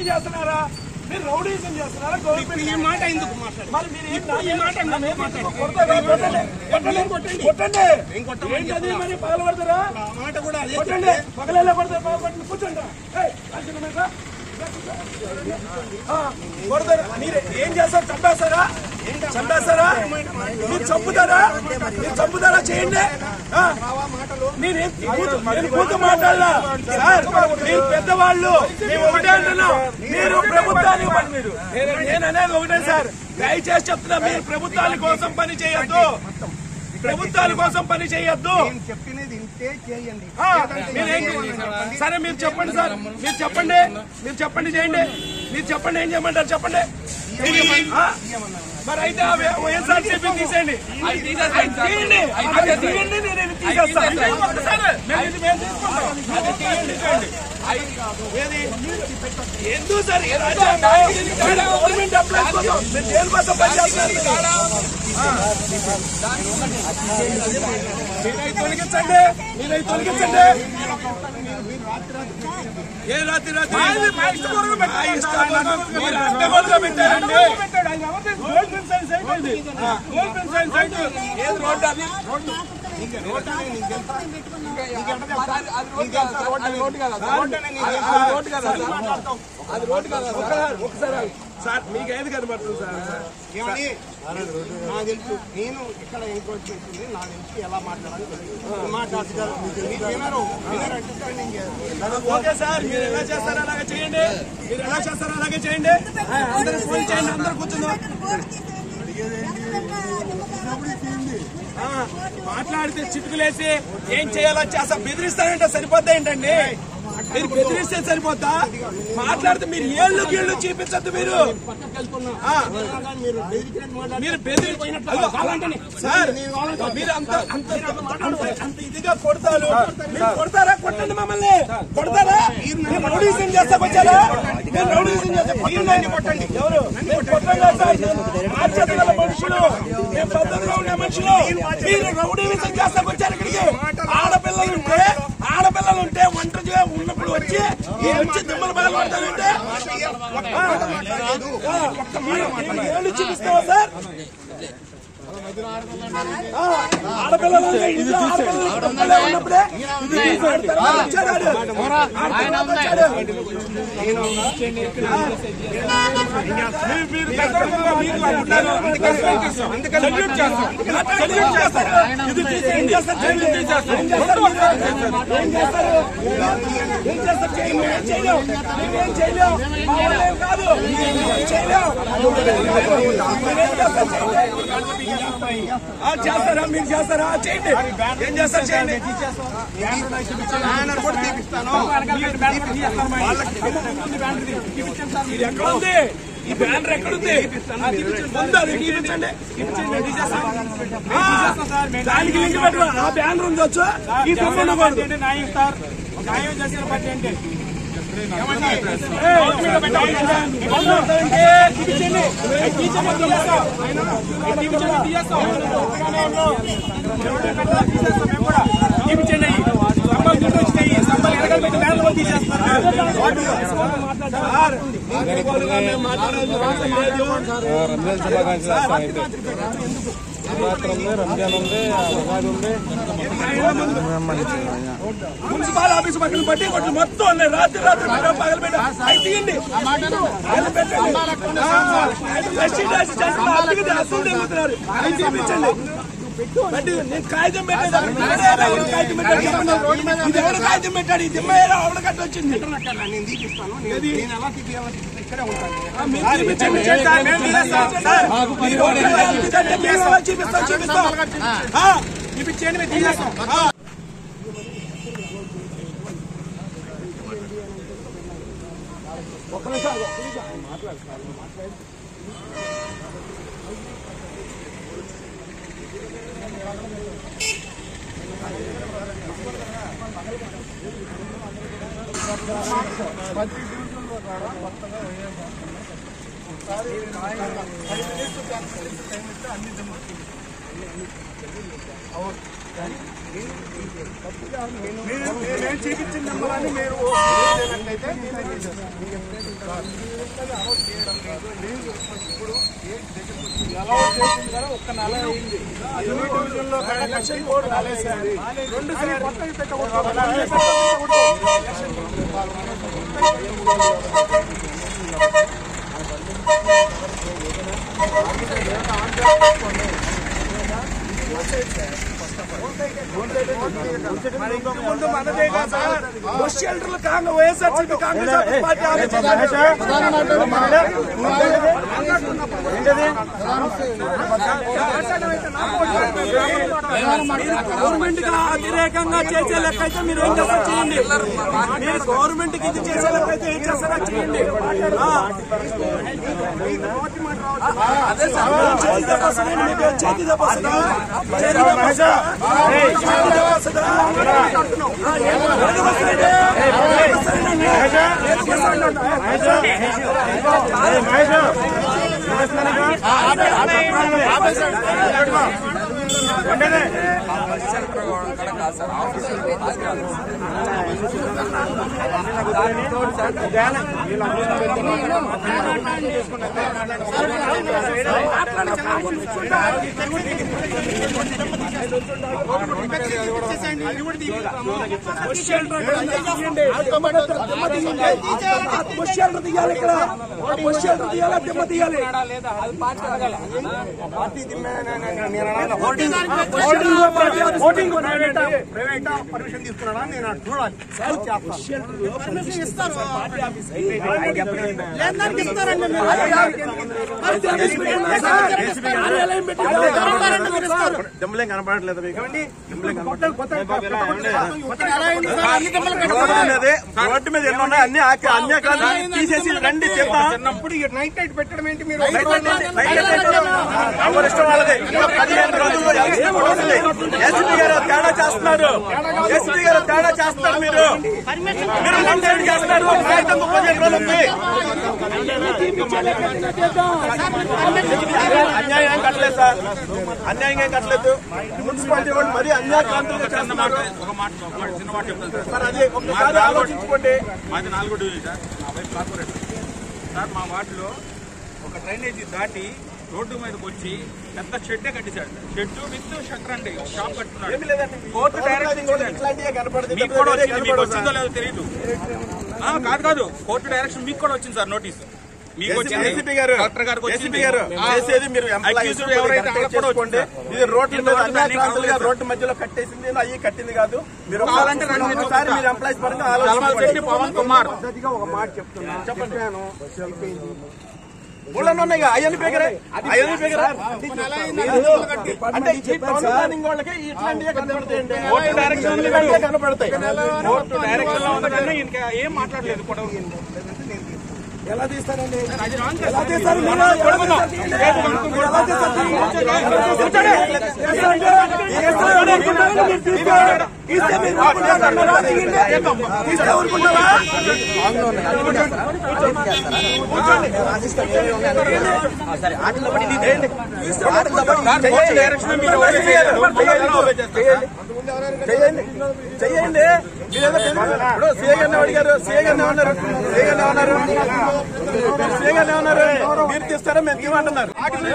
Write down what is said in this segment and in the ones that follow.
చేస్తున్నారా మీరు రౌడీజం చేస్తున్నారా గవర్నమెంట్ ఈ మాట ఎందుకు మాట్లాడు మరి మీరు ఏం ఈ మాట ఎందుకు మాట్లాడు కొడతారా? కొట్టండి. కొట్టండి. కొట్టండి. ఏం కొట్టమని ఏంటది మరి పగలబడతారా ఆ మాట కూడా అదే కొట్టండి పగలేలా కొడతారు పగల కొట్టండి కూర్చోండి ఏయ్, కాల్చిన మీద. ఆ, కొడతారు మీరు ఏం చేస్తారు చంపేస్తారా చంపేస్తారా మీరు చంపుతారా మీరు చంపుతారా చేయండి ఆ, మీరేం కూతు- నేను కూతు మాట్లాడలా సార్ మీరు పెద్దవాళ్ళు మేము ఒకటే అంటున్నాం మీరు ప్రభుత్వానికి పని మీరు నేను- నేను అనేది ఒకటే సార్ దయచేసి చెప్తున్నా మీరు ప్రభుత్వాల కోసం పని చేయొద్దు ప్రభుత్వాల కోసం పని చేయొద్దు నేను చెప్పినది ఇంతే చేయండి ఆ, మీరేం సరే మీరు చెప్పండి సార్ మీరు చెప్పండి మీరు చెప్పండి చేయండి మీరు చెప్పండి ఏం చేయమంటారు చెప్పండి ఆ? మరి అయితే ఆ వే- వైఎస్ఆర్సీపీ తీసేయండి అది తీయండి అది తీయండి నేను ఇది తీసేస్తాను మేము ఇది మేము తీసుకుంటాం. అది తీయండి తీయండి. ఏది? ఎందుకు సార్ ఈ రాజ్యాంగం? ఇక్కడ గవర్నమెంట్ ఎంప్లాయీస్ కోసం మీరు దేని కోసం పనిచేస్తున్నారు మీరై తొలగించండి మీరై తొలగించండి ఏ రాత్రి రాత్రి మా ఇష్టపూర్వకంగా పెట్టారు. మా ఇష్టపూర్వకంగా మీరు అడ్డగోలుగా పెట్టారండి ఏది రోడ్డు అది ఒకసారి ఒకసారి సార్ మీకు ఏది కనబడుతుంది సార్ ఏమని నాకు తెలుసు నేను ఇక్కడ ఎంక్రోచ్మెంట్ ఉంది నాకు తెలుసు ఎలా మాట్లాడాలి తెలుసు. మాట్లాడుతారు మీరు వినరు వినరు అంటే సరే నేను చేస్తాను. ఓకే సార్ మీరు ఎలా చేస్తారో అలాగే చేయండి మీరు ఎలా చేస్తారో అలాగే చేయండి ఆ, అందరూ ఫోన్ చేయండి అందరూ కూర్చుందాం ఆ, మాట్లాడితే చిటుకులేసి ఏం చేయాలో చేస్తా బెదిరిస్తానంటే సరిపోద్దా ఏంటండి మీరు బెదిరిస్తే సరిపోతా మాట్లాడితే మీరు ఏళ్ళు గీళ్ళు చూపించద్దు మీరు ఆ, మీరు బెదిరించినట్టు మాట్లాడారు. మీరు బెదిరించినట్లు అదిగో, అలాంటని. సార్ మీరు అంత అంత అంత- అంత ఇదిగా కొడతారు మీరు కొడతారా కొట్టండి మమ్మల్ని కొడతారా మీరు రౌడీజం చేస్తా వచ్చారా మీరు రౌడీజం చేస్తే కొట్టండి కొట్టండి ఎవరు మేము కొట్టం కాదు సార్ బాధ్యత గల మనుషులు మేము పద్ధతిలో ఉండే మనుషులు మీరు రౌడీజం చేస్తా వచ్చారు ఇక్కడికి ఆడపిల్లలు ఉంటే ఆడపిల్లలు ఉంటే వంట చే ఉన్నప్పుడు వచ్చి ఈ వచ్చి దిమ్మలు బయలు పడతానంటే ఏళ్ళు చూపిస్తావా సార్ ఆ, ఆడపిల్లలు ఉంటే ఇంట్లో ఆడపిల్లలు ఒక్కళ్ళే ఉన్నప్పుడే ఇది ఆడతారా? వచ్చాడు ఆడు. ఆడతారా? వచ్చాడు. మీరు- మీరు పెద్దవాళ్ళుగా మీకు అనుకుంటారు. అందుకని సెల్యూట్ చేస్తాం. సెల్యూట్ చేస్తాం. ఇది తీసి ఏం చేస్తారు? చేయండి. ఏం చేస్తారు? ఏం చేస్తారు? ఏం చేస్తారు? చేయండి. ఏం చేయలేం. మేమేం చేయలేం. మా వాళ్ళేం కాదు. మేమేం చేయలేం. మీరేం చేస్తారు? చేయండి. ఆ, చేస్తారా మీరు చేస్తారా చేయండి ఏం చేస్తారు చేయండి బ్యానర్ కూడా తీపిస్తాను ఇది ఎక్కడ ఉంది ఈ బ్యానర్ ఎక్కడ ఉంది ముందు అది చూపించండి ఆ, దానికి లింక్ పెట్టు ఆ బ్యానర్ ఉండొచ్చు ఈ తప్పు ఉండకూడదు న్యాయం సార్ న్యాయం చేసిన పట్టి అంటే చూపించండి సంబల్ దుడ్డు వచ్చినాయి సంబల్ ఎరగలు పెట్టి బ్యాన్లు తీసేస్తారు సార్ ఇంకోలుగా మేము మాట్లాడేది అవసరం లేదు. రంజాన్ శుభాకాంక్షలు వస్తాయి శివరాత్రి ఉంది రంజాన్ ఉంది ఉగాది ఉంది మున్సిపల్ ఆఫీస్ పక్కన పట్టి కొట్లు మొత్తం ఉన్నాయి రాత్రి రాత్రి మీరు పగలు పెట్టి అవి తీయండి పగలు పెట్టండి ఆ, ఎస్టీ డాష్ చేసిన అద్దెకి అసలు తిరుగుతున్నారు అవి చూపించండి బట్టి నేను కాగితం పెట్టేది అక్కడ ఎవరు ఎవరు కాగితం పెట్టాడు చెప్పండి. ఇది ఎవరు కాగితం పెట్టాడు ఈ దిమ్మయ్యారు ఆవిడ కట్ట వచ్చింది నేను తీపిస్తాను నేను నేను ఎలా తీపియాలని ఇక్కడే ఉంటాను ఆ, మీరు చూపించండి సార్, మేము తీసేస్తాం. సార్, మీరు ఓకే అంటే మేము ఎలా చూపిస్తాం చూపిస్తాం ఆ, చూపించండి మేము తీసేస్తాం ఒక్క నిమిషం ఆగు, ఒక్క నిమిషం ఆగు. మాట్లాడు సార్, మాట్లాడు. నేను చూపించిన నెంబర్ని మీరు లేనట్లయితే నేను ఏం చేస్తాను? నేను చెప్తాను. అలౌట్ చేయడం లేదు. లేదు. ఇప్పుడు ఏ దగ్గరకు వచ్చి అలౌట్ చేసిన తర్వాత ఒక్క నెల అయింది యూనిట్ డివిజన్లో కూడా కట్టి కోడ్ రాలేసారి రెండు సార్లు కొత్తవి ముందు మనదే కాదు సార్ బస్ షెల్టర్లు కాంగ వైఎస్ఆర్సీపీ కాంగ్రెస్ పార్టీ ఆలోచించారు గవర్నమెంట్ కి వ్యతిరేకంగా చేసే లెక్క అయితే మీరు ఏం చేస్తారో చేయండి మీరు గవర్నమెంట్ కి ఇది చేసే లెక్క అయితే ఏం చేస్తారో చేయండి ఆ. అదే సార్ మీరు చేతి దెబ్బ వస్తుందండి, మీకు చేతి దెబ్బ వస్తుందా? చేతి దెబ్బ వస్తుందా? చేతి దెబ్బ వస్తుందా? ఆ, ఎందుకు వస్తుందండి? ఎందుకు వస్తుందండి? ఎందుకు వస్తుందండి? బస్ షెల్టర్ అక్కడ తీయండి. దిమ్మ తీయండి. ఆ బస్ షెల్టర్ తీయాలి ఇక్కడ ఆ బస్ షెల్టర్ తీయాలి దిమ్మ తీయాలి ఓటింగ్ ప్రైవేట్ ప్రైవేట్ పర్మిషన్ తీసుకున్నాడా నేను అటు చూడాలి పర్మిషన్ ఇస్తారు లేదానికి ఇస్తారండి మీరు. దెమ్మలేం కనపడట్లేదు మీకు కొత్తగా ఎలా అయింది సార్? అన్ని దెబ్బలు రోడ్డు మీద రోడ్డు మీద ఎన్ని ఉన్నాయి అన్ని ఆకి- అన్ని కాదు తీసేసి రండి చెప్పా ఇప్పుడు ఈ నైట్ నైట్ పెట్టడం ఏంటి మీరు ఎవరి ఇష్టం వాళ్ళది ఇంకా పదిహేను రోజుల్లో ఎలక్షన్ కూడా ఉంది ఎస్పీ గారు తేడా చేస్తున్నారు ఎస్పీ గారు తేడా చేస్తున్నారు మీరు మీరు వన్ సైడ్ చేస్తున్నారు కాగితం పదిహేను రోజులు ఉంది అన్యాయం ఏం కట్టలేదు సార్ అన్యాయం ఏం కట్టలేదు మున్సిపాలిటీ వాళ్ళు మరీ అన్యాయకాంతులుగా చేస్తున్నారు ఒక మాట ఒక మాట చిన్న మాట చెప్తాను సార్ మరి అది ఒక్కసారి ఆలోచించుకోండి మాది నాలుగో డివిజన్ సార్ మా వైపు కార్పొరేటర్ సార్ మా వార్డులో ఒక డ్రైనేజీ దాటి రోడ్డు మీదకి వచ్చి పెద్ద షెడ్డే కట్టేశాడు షెడ్ విత్ షట్టర్ అండి షాప్ కట్టుకున్నాడు ఏమీ లేదండి కోర్టు డైరెక్షన్ కూడా ఇట్లాంటివే కనపడదు మీకు కూడా వేరే వచ్చింది మీకు కనపడదు వచ్చిందో లేదో తెలియదు ఆ, కాదు కాదు కోర్టు డైరెక్షన్ మీకు కూడా వచ్చింది సార్ నోటీస్ మీకు వచ్చింది ఏసీపీ గారు కలెక్టర్ గారికి ఏసీపీ వచ్చింది గారు ఆ, చేసేది మీరు ఎంప్లాయీస్ accused ఎవరైతే వాళ్ళకి కూడా చేసుకోండి వచ్చింది ఇది రోడ్ల మీద ఇంతవరకు దాన్ని అన్యాక్రాంతులుగా కావలేదు. రోడ్డు మధ్యలో కట్టేసింది అయ్యి కట్టింది కాదు మీరు కావాలంటే రండి, నేను ఒకసారి చెప్తా. మీరు ఎంప్లాయీస్ పరంగా తలమాల శెట్టి ఆలోచించండి పవన్ కుమార్ పద్ధతిగా ఒక మాట చెప్తున్నా చెప్పాను ఊళ్ళో ఉన్నాయి అయ్యని పేగరే అయ్యని పేగరా అంటే ఈ టౌన్ ప్లానింగ్ వాళ్ళకి ఇట్లాంటివే కనపడతాయండి కోర్టు డైరెక్షన్ ఉంది ఇట్లాంటివే కనపడతాయి కోర్టు డైరెక్షన్ లో ఉంది కానీ ఇంకా ఏం మాట్లాడలేదు కూడా ఎలా తీస్తారండి అది రాంగ్ ఎలా తీస్తారు మీరు? ఎలా తీస్తారు? తీయండి. ఎలా తీస్తారు? తీయండి. తీస్తారు అనుకుంటారా? మీరు తీసుకోండి. తీస్తే మీరు ఊరుకుంటారా? తీయండి. తీస్తే ఊరుకుంటారా? సార్ కోర్టు డైరెక్షన్ మీరు ఓకే చేయాలి. చేయండి చెయ్యండి మీరేదో ఇప్పుడు సీఏ గారిని అడిగారు సీఏ గారిని ఏమన్నారు సీఏ గారిని ఏమన్నారు సీఏ గారిని ఏమన్నారు మీరు తీస్తారా మేము తీయమంటున్నారు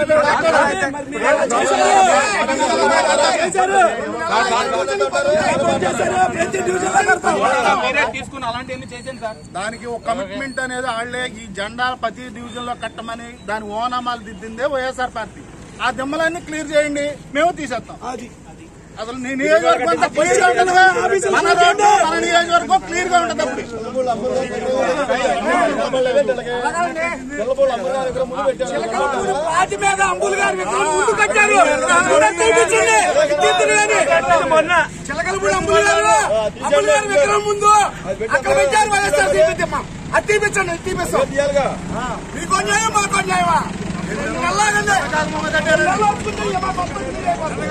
చేశారు. ప్రతి డివిజన్ లో కడతాం. మీరే తీసుకుని అలాంటివన్నీ చేసాను సార్ దానికి ఒక కమిట్మెంట్ అనేది వాళ్ళే ఈ జెండా ప్రతి డివిజన్ లో కట్టమని దాని ఓనామాలు దిద్దిందే వైఎస్ఆర్ పార్టీ ఆ దిమ్మలన్నీ క్లియర్ చేయండి మేము తీసేస్తాం అది అసలు నీ నియోజకవర్గం అంతా క్లియర్ గా ఉంటుందిగా మన రోడ్డు, మన నియోజకవర్గం క్లియర్ గా ఉంటుంది అప్పుడు చిలకలపూడి పాటి మీద అంబుల్ గారి విగ్రహం ముందు కట్టారు కూడా తీపించండి. తీద్దురు గాని. చిలకలపూడి అంబుల్ గారు అంబుల్ గారి విగ్రహం ముందు అక్కడ పెట్టారు వైఎస్ఆర్ తీపిద్దాం అది తీపించండి ఇది తీపిస్తాం మీకు న్యాయం మాకు న్యాయమా ఎలాగండి నెలలు వస్తుంది, ఏమో మొత్తం clear అయిపోతుంది.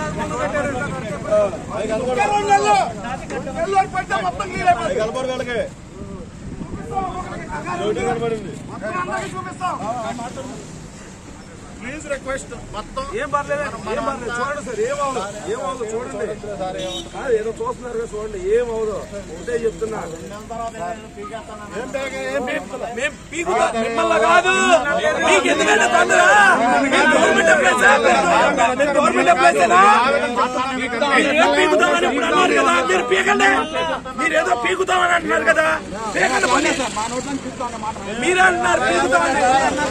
ఇంకా రెండు నెలలు నెలలు పడితే మొత్తం క్లియర్ అయిపోతుంది మొత్తం అందరికీ చూపిస్తాం ప్లీజ్ రిక్వెస్ట్ మొత్తం ఏం పర్లేదు ఏం పర్లేదు చూడండి సార్ ఏమవుదు ఏమవుదు చూడండి కాదు, ఏదో చూస్తున్నారు కదా చూడండి ఏమవుదు ఒకటే చెప్తున్నా మేము పీకుతా మిమ్మల్ని కాదు మీకు ఎందుకంటే తొందర మీరు గవర్నమెంట్ ఎంప్లాయీస్ ఆ? మీరు గవర్నమెంట్ ఎంప్లాయీసేనా? మీరు ఏం పీకుతామని ఇప్పుడు అన్నారు కదా మీరు పీకండి మీరు ఏదో పీకుతామని అంటున్నారు కదా పీకండి పని మీరే అంటున్నారు పీకుతామని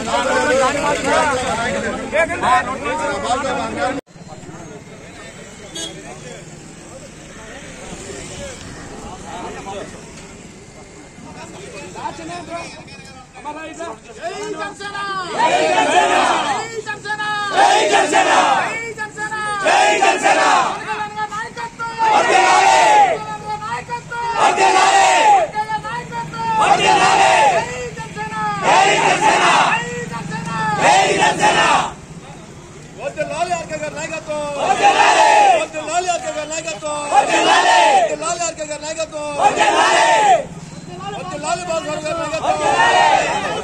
లాలి ఆర్కే గారి నాయకత్వం వద్దు లాలి ఆర్కే గారి నాయకత్వం వద్దు లాలి ఆర్కే గారి నాయకత్వం వద్దు లాలి బాబు గారి నాయకత్వం